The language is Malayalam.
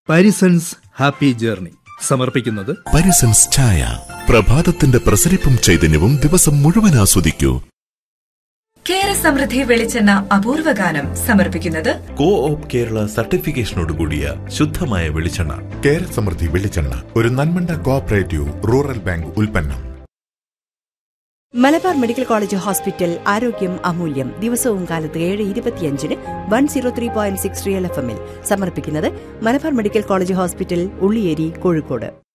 പാരിസൺസ് ഹാപ്പി ജേർണി സമർപ്പിക്കുന്നത് പരിസൻസ് ചായ പ്രഭാതത്തിന്റെ പ്രസരിപ്പും ചൈതന്യവും ദിവസം മുഴുവൻ ആസ്വദിക്കൂ കേര സമൃദ്ധി വെളിച്ചെണ്ണ അപൂർവ ഗാനം സമർപ്പിക്കുന്നത് കോ ഓപ്പ് കേരള സർട്ടിഫിക്കേഷനോട് കൂടിയ ശുദ്ധമായ വെളിച്ചെണ്ണ കേര സമൃദ്ധി വെളിച്ചെണ്ണ ഒരു നന്മണ്ട കോഓപ്പറേറ്റീവ് റൂറൽ ബാങ്ക് ഉൽപ്പന്നം മലബാർ മെഡിക്കൽ കോളേജ് ഹോസ്പിറ്റൽ ആരോഗ്യം അമൂല്യം ദിവസവും കാലത്ത് ഏഴ് ഇരുപത്തിയഞ്ചിന് one zero three point six real F എമ്മിൽ സമർപ്പിക്കുന്നത് Malabar medical college hospital Ulliyeri Kozhikode